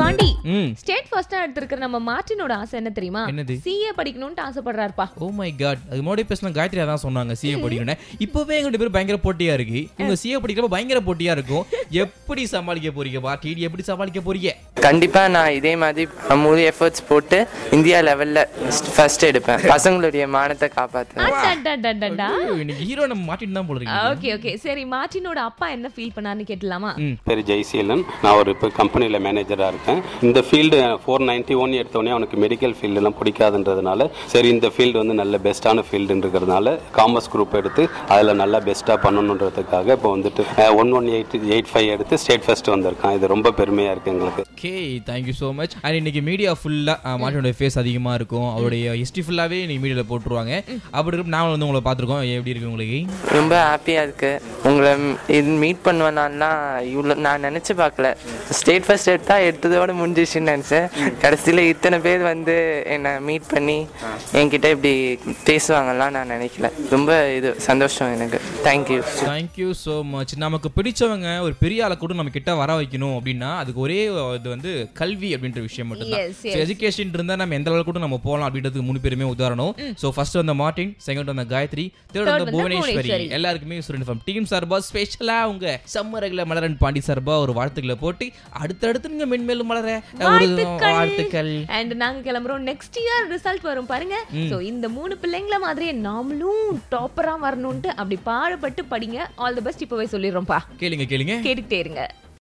பாண்டி ம் ஸ்டேட் ஃபர்ஸ்டா எடுத்திருக்கிற நம்ம மார்ட்டினோட ஆசை என்ன தெரியுமா என்னது? சிஏ படிக்கணும்னு ஆசைப்படுறாருப்பா ஓ மை காட் அது முன்னாடி பேசின காயத்ரி அதான் சொன்னாங்க சிஏ படிக்கணும் இப்பவே எங்க ரெண்டு பேரும் பயங்கர போட்டியா இருக்கு உங்க சிஏ படிக்கிறப்ப பயங்கர போட்டியா இருக்கும் எப்படி சமாளிக்க போறீங்க பா டிடி எப்படி சமாளிக்க போறீங்க கண்டிப்பா நான் இதே மாதிரி முழு எஃபர்ட்ஸ் போட்டு இந்தியா லெவல்ல ஃபர்ஸ்ட் எடுப்பேன் பசங்களுடைய மானத்தை காப்பாற்றுவேன் அடடடடடா. ஐயோ, இன்னைக்கு ஹீரோ நம்ம மாட்டிட்டு தான் போல இருக்கு ஓகே ஓகே சரி மார்ட்டினோட அப்பா என்ன ஃபீல் பண்ணாருன்னு கேட்டலாமா பேர் ஜெய்சீலன் நான் ஒரு இப்போ கம்பெனியில் மேனேஜராக இருக்கேன் இந்த ஃபீல்டு ஃபோர் நைன்ட்டி ஒன் எடுத்தோடனே அவனுக்கு மெடிக்கல் ஃபீல்டெல்லாம் பிடிக்காதுன்றதுனால சரி இந்த ஃபீல்டு வந்து நல்ல பெஸ்ட்டான ஃபீல்டுன்றதுனால காமர்ஸ் குரூப் எடுத்து அதில் நல்லா பெஸ்ட்டாக பண்ணணுன்றதுக்காக இப்போ வந்துட்டு one one eight eight five எடுத்து ஸ்டேட் ஃபர்ஸ்ட் வந்திருக்கான் இது ரொம்ப பெருமையாக இருக்குது எங்களுக்கு okay thank you so much and இன்னைக்கு மீடியா ஃபுல்லா மாட்டினோட ஃபேஸ் அதிகமா இருக்கும் அவருடைய ஹிஸ்ட்ரி ஃபுல்லாவே இன்னைக்கு மீடியால போட்டுருவாங்க அப்படி இருக்கும் நாங்கள் வந்து உங்களை பார்த்துருக்கோம் எப்படி இருக்கு உங்களுக்கு ரொம்ப ஹாப்பியாக இருக்கு உங்களை இது மீட் பண்ணுவேனாலாம் இவ்வளோ நான் நினச்சி பார்க்கல ஸ்டேட் ஃபர்ஸ்ட் எடுத்தா எடுத்ததோட முடிஞ்சிச்சுன்னு நினச்சேன் கடைசியில் இத்தனை பேர் வந்து என்னை மீட் பண்ணி என்கிட்ட இப்படி பேசுவாங்கலாம் நான் நினைக்கல ரொம்ப இது சந்தோஷம் எனக்கு தேங்க்யூ தேங்க்யூ ஸோ மச் நமக்கு பிடிச்சவங்க ஒரு பெரிய ஆளை கூட நம்ம கிட்ட வர வைக்கணும் அப்படின்னா அதுக்கு ஒரே இது வந்து கல்வி அப்படின்ற விஷயம் மட்டும்தான் Yes, yes. ஸோ எஜுகேஷன் இருந்தால் நம்ம எந்த அளவுக்கு கூட நம்ம போகலாம் அப்படின்றதுக்கு மூணு பேருமே உதாரணம் ஸோ ஃபர்ஸ்ட் வந்த மார்ட்டின் செகண்ட் வந்த காயத்ரி தேர்ட் வந்த வந்து புவனேஸ்வரி புவனேஸ்வரி. எல்லாருக்குமே ஸ்டூடெண்ட் ஃபார்ம் டீம் சார்பா ஸ்பெஷலா உங்க சம்மரகுல மலரன் பாண்டி சார்பா ஒரு வாழ்த்துக்களை போட்டு அடுத்தடுத்து நீங்க மென்மேலும் மலர ஒரு வாழ்த்துக்கள் வாழ்த்துக்கள் அண்ட் நாங்க கிளம்புறோம் நெக்ஸ்ட் இயர் ரிசல்ட் வரும் பாருங்க சோ இந்த மூணு பிள்ளைங்கள மாதிரியே நாமளும் டாப்பரா வரணும்ட்டு அப்படி பாடுபட்டு படிங்க ஆல் தி பெஸ்ட் இப்பவே சொல்லிடுறோம்ப்பா கேளுங்க கேளுங்க கேட்டுக்கிட்டே இருங்க